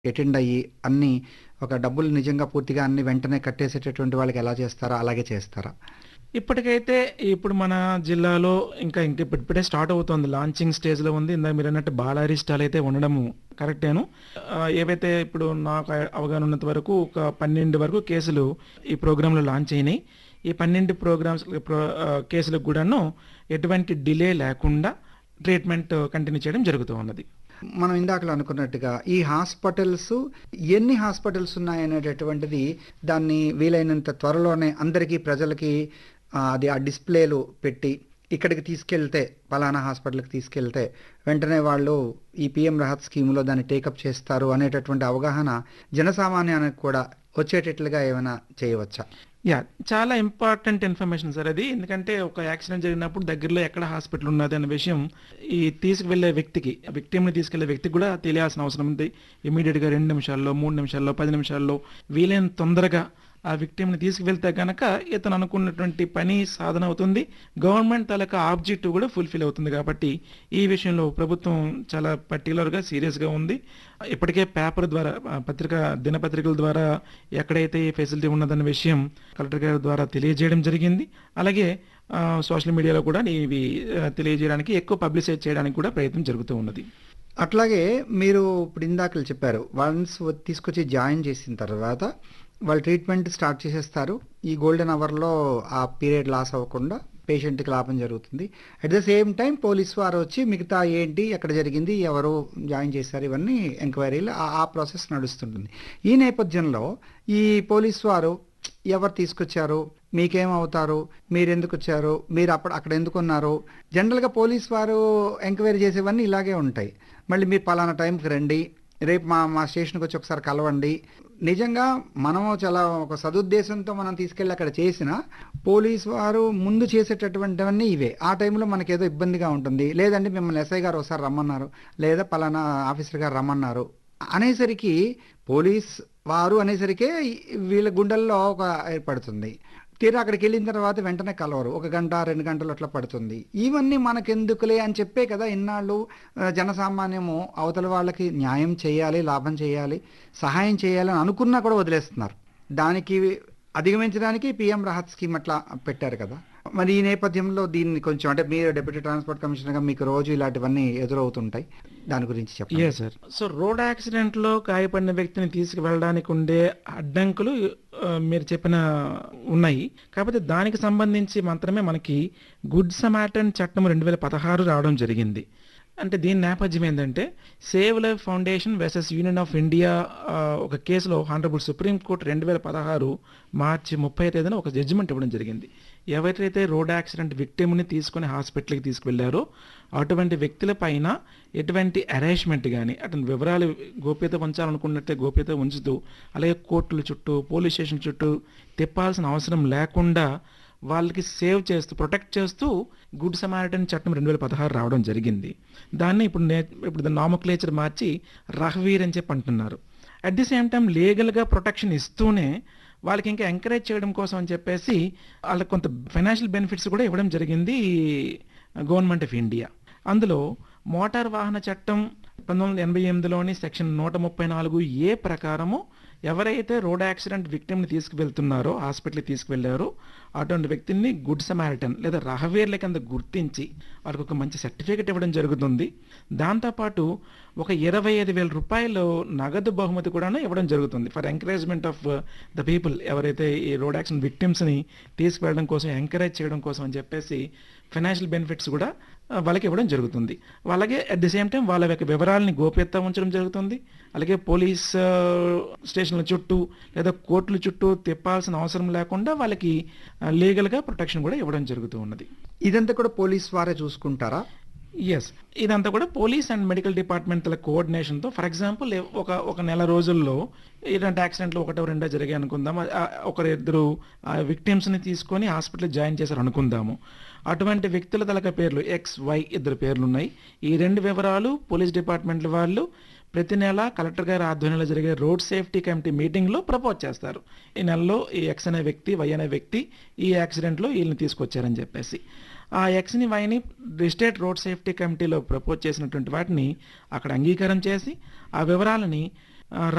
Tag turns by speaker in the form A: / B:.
A: Attend అయ్యి అన్నీ ఒక డబ్బులు నిజంగా పూర్తిగా అన్ని వెంటనే కట్టేసేటటువంటి వాళ్ళకి ఎలా చేస్తారో అలాగే చేస్తారా?
B: ఇప్పటికైతే ఇప్పుడు మన జిల్లాలో ఇంకా ఇంక ఇప్పుడు ఇప్పుడే స్టార్ట్ అవుతోంది. లాంచింగ్ స్టేజ్‌లో ఉంది. ఇందాక మీరన్నట్టు బాలారి స్టాలయితే ఉండడము కరెక్టేను. ఆహ్, ఏవైతే ఇప్పుడు నాకు అవగాహన ఉన్నంత వరకు ఒక 12 వరకు కేసులు ఈ ప్రోగ్రామ్‌లో లాంచ్ అయినాయి. ఈ 12 ప్రోగ్రామ్స్ ప్రో ఆహ్, కేసులకు కూడాను ఎటువంటి డిలే లేకుండా ట్రీట్మెంట్ కంటిన్యూ చేయడం జరుగుతూ ఉన్నది.
A: మనం ఇందాకలో అనుకున్నట్టుగా ఈ హాస్పిటల్స్ ఎన్ని హాస్పిటల్స్ ఉన్నాయనేటటువంటిది దాన్ని వీలైనంత త్వరలోనే అందరికీ ప్రజలకి ఆహ్, అది ఆ డిస్‌ప్లేలు పెట్టి ఇక్కడికి తీసుకెళ్తే పలానా హాస్పిటల్‌కి తీసుకెళ్తే వెంటనే వాళ్ళు ఈ పీఎం రాహత్ స్కీమ్‌లో దాన్ని టేకప్ చేస్తారు అనేటటువంటి అవగాహన జనసామాన్యానికి కూడా వచ్చేటట్లుగా ఏమైనా చేయవచ్చా?
B: యాహ్! చాలా ఇంపార్టెంట్ ఇన్ఫర్మేషన్ సార్ అది. ఎందుకంటే ఒక యాక్సిడెంట్ జరిగినప్పుడు దగ్గరలో ఎక్కడ హాస్పిటల్ ఉన్నది అనే విషయం ఈ తీసుకువెళ్ళే వ్యక్తికి, విక్టిమ్‌ని తీసుకెళ్ళే వ్యక్తికి కూడా తెలియాల్సిన అవసరం ఉంది. ఇమ్మీడియేట్‌గా 2 నిమిషాల్లో, 3 నిమిషాల్లో, 10 నిమిషాల్లో వీలైనంత తొందరగా ఆ విక్టిమ్‌ని తీసుకువెళ్తే గనక ఇతను అనుకున్నటువంటి పని సాధన అవుతుంది. గవర్నమెంట్ తాలూకా ఆబ్జెక్టివ్ కూడా ఫుల్‌ఫిల్ అవుతుంది కాబట్టి ఈ విషయంలో ప్రభుత్వం చాలా పర్టిక్యులర్‌గా సీరియస్‌గా ఉంది. ఇప్పటికే పేపర్ ద్వారా ఆహ్, పత్రిక దినపత్రికల ద్వారా ఎక్కడైతే ఈ ఫెసిలిటీ ఉన్నదన్న విషయం కలెక్టర్ గారి ద్వారా తెలియజేయడం జరిగింది. అలాగే ఆహ్, సోషల్ మీడియాలో కూడా ఇవి ఆహ్, తెలియజేయడానికి ఎక్కువ పబ్లిసైజ్ చేయడానికి కూడా ప్రయత్నం జరుగుతూ ఉన్నది.
A: అట్లాగే మీరు ఇప్పుడు ఇందాకల చెప్పారు. వన్స్ తీసుకొచ్చి జాయిన్ చేసిన తర్వాత వాళ్ళు ట్రీట్మెంట్ స్టార్ట్ చేసేస్తారు. ఈ గోల్డెన్ అవర్‌లో ఆ పీరియడ్ లాస్ అవ్వకుండా పేషెంట్‌కి లాభం జరుగుతుంది. At the same time police వారు వచ్చి మిగతా ఏంటి, ఎక్కడ జరిగింది, ఎవరు జాయిన్ చేశారు ఇవన్నీ ఎంక్వైరీలు ఆ ఆ ప్రాసెస్ నడుస్తుంటుంది. ఈ నేపథ్యంలో ఈ పోలీస్ వారు ఎవరు తీసుకొచ్చారు? మీకేమవుతారు? మీరెందుకొచ్చారు? మీరు అప్పుడు అక్కడ ఎందుకున్నారు? జనరల్‌గా పోలీస్ వారు ఎంక్వైరీ చేసేవన్నీ ఇలాగే ఉంటాయి. మళ్ళీ మీరు పలానా టైంకి రండి. రేపు మా మా స్టేషన్‌కి వచ్చి ఒకసారి కలవండి. నిజంగా మనము చాలా ఒక సదుద్దేశంతో మనం తీసుకెళ్ళి అక్కడ చేసినా పోలీస్ వారు ముందు చేసేటటువంటివన్నీ ఇవే. ఆ టైంలో మనకేదో ఇబ్బందిగా ఉంటుంది. లేదంటే మిమ్మల్ని ఎస్ఐ గారు ఒకసారి రమ్మన్నారు. లేదా పలానా ఆఫీసర్ గారు రమ్మన్నారు. అనేసరికి పోలీస్ వారు అనేసరికే వీళ్ళ గుండెల్లో ఒక ఏర్పడుతుంది. తీరా అక్కడికెళ్ళిన తర్వాత వెంటనే కలవరు. ఒక గంట, 2 గంటలు అట్లా పడుతుంది. ఇవన్నీ మనకెందుకులే అని చెప్పే కదా ఇన్నాళ్ళు ఆహ్, జనసామాన్యము అవతల వాళ్ళకి న్యాయం చేయాలి, లాభం చేయాలి, సహాయం చేయాలి అని అనుకున్నా కూడా వదిలేస్తున్నారు. దానికి అధిగమించడానికి పీఎం రాహత్ స్కీమ్ అట్లా పెట్టారు కదా! మరి ఈ నేపథ్యంలో దీన్ని కొంచెం అంటే మీరు డిప్యూటీ ట్రాన్స్‌పోర్ట్ కమిషనర్‌గా మీకు రోజు ఇలాంటివన్నీ ఎదురవుతుంటాయి. దాని గురించి చెప్పండి.
B: Yes sir. సో రోడ్ యాక్సిడెంట్‌లో గాయపడిన వ్యక్తిని తీసుకువెళ్ళడానికి ఉండే అడ్డంకులు ఆహ్, మీరు చెప్పిన ఉన్నాయి. కాకపోతే దానికి సంబంధించి మాత్రమే మనకి గుడ్ సమారిటన్ చట్టం 2016 రావడం జరిగింది. అంటే దీని నేపథ్యం ఏందంటే save life foundation versus union of India ఆహ్, ఒక కేసులో హానరబుల్ సుప్రీం కోర్ట్ 2016 మార్చి 30 తేదీన ఒక జడ్జిమెంట్ ఇవ్వడం జరిగింది. ఎవరైతే రోడ్ యాక్సిడెంట్ విక్టిమ్‌ని తీసుకొని హాస్పిటల్‌కి తీసుకువెళ్లారో అటువంటి వ్యక్తుల పైన ఎటువంటి అరేంజ్‌మెంట్ గాని, అతని వివరాలు గోప్యత ఉంచాలనుకున్నట్టే గోప్యత ఉంచుతూ, అలాగే కోర్టుల చుట్టూ, పోలీస్ స్టేషన్ చుట్టూ తిప్పాల్సిన అవసరం లేకుండా వాళ్ళకి సేవ్ చేస్తూ, ప్రొటెక్ట్ చేస్తూ గుడ్ సమారిటన్ చట్టం 2016 రావడం జరిగింది. దాన్ని ఇప్పుడు నే ఇప్పుడు దాని నామోక్లేచర్ మార్చి రహ్వీర్ అని చెప్పి అంటున్నారు. అట్ ది సేమ్ టైమ్ లీగల్‌గా ప్రొటెక్షన్ ఇస్తూనే వాళ్ళకి ఇంకా ఎంకరేజ్ చేయడం కోసం అని చెప్పేసి ఆళ్ళకి కొంత ఫైనాన్షియల్ బెనిఫిట్స్ కూడా ఇవ్వడం జరిగింది గవర్నమెంట్ ఆఫ్ ఇండియా. అందులో మోటార్ వాహన చట్టం 1988లోని సెక్షన్ 134 ఏ ప్రకారము ఎవరైతే రోడ్ యాక్సిడెంట్ విక్టిమ్‌ని తీసుకువెళ్తున్నారో, హాస్పిటల్‌కి తీసుకువెళ్లారో అటువంటి వ్యక్తిని గుడ్ సమారిటన్ లేదా రహవీర్ల కింద గుర్తించి వాళ్ళకి ఒక మంచి సర్టిఫికేట్ ఇవ్వడం జరుగుతుంది. దాంతో పాటు ఒక రూ. 25,000 నగదు బహుమతి కూడాను ఇవ్వడం జరుగుతుంది. ఫర్ ఎంకరేజ్‌మెంట్ ఆఫ్ ద పీపుల్ ఎవరైతే ఈ రోడ్ యాక్సిడెంట్ విక్టిమ్స్‌ని తీసుకువెళ్ళడం కోసం ఎంకరేజ్ చేయడం కోసం అని చెప్పేసి ఫైనాన్షియల్ బెనిఫిట్స్ కూడా ఆహ్, వాళ్ళకి ఇవ్వడం జరుగుతుంది. అలాగే అట్ ది సేమ్ టైమ్ వాళ్ళ యొక్క వివరాలని గోప్యత ఉంచడం జరుగుతుంది. అలాగే పోలీస్ స్టేషన్‌ల చుట్టూ లేదా కోర్టుల చుట్టూ తిప్పాల్సిన అవసరం లేకుండా వాళ్ళకి ఆహ్, లీగల్‌గా ప్రొటెక్షన్ కూడా ఇవ్వడం జరుగుతూ ఉన్నది.
A: ఇదంతా కూడా పోలీస్ వారే చూసుకుంటారా?
B: యెస్. ఇదంతా కూడా పోలీస్ అండ్ మెడికల్ డిపార్ట్‌మెంట్‌ల కోఆర్డినేషన్‌తో ఫర్ ఎగ్జాంపుల్ ఒక ఒక నెల రోజుల్లో ఇలాంటి యాక్సిడెంట్‌లు ఒకటో రెండో జరిగాయి అనుకుందాం. ఆహ్, ఒకరిద్దరు ఆహ్, విక్టిమ్స్‌ని తీసుకొని హాస్పిటల్‌లో జాయిన్ చేశారు అనుకుందాము. అటువంటి వ్యక్తుల తాలూకా పేర్లు ఎక్స్, వై ఇద్దరు పేర్లున్నాయి. ఈ 2 వివరాలు పోలీస్ డిపార్ట్‌మెంట్‌ల వాళ్ళు ప్రతి నెల కలెక్టర్ గారి ఆధ్వర్యంలో జరిగే రోడ్ సేఫ్టీ కమిటీ మీటింగ్‌లో ప్రపోజ్ చేస్తారు. ఈ నెలలో ఈ ఎక్స్ అనే వ్యక్తి, వై అనే వ్యక్తి ఈ యాక్సిడెంట్‌లో ఈళ్ళని తీసుకొచ్చారని చెప్పేసి. ఆ ఎక్స్‌ని, వైని స్టేట్ రోడ్ సేఫ్టీ కమిటీలో ప్రపోజ్ చేసినటువంటి వాటిని అక్కడ అంగీకారం చేసి ఆ వివరాలని ఆహ్,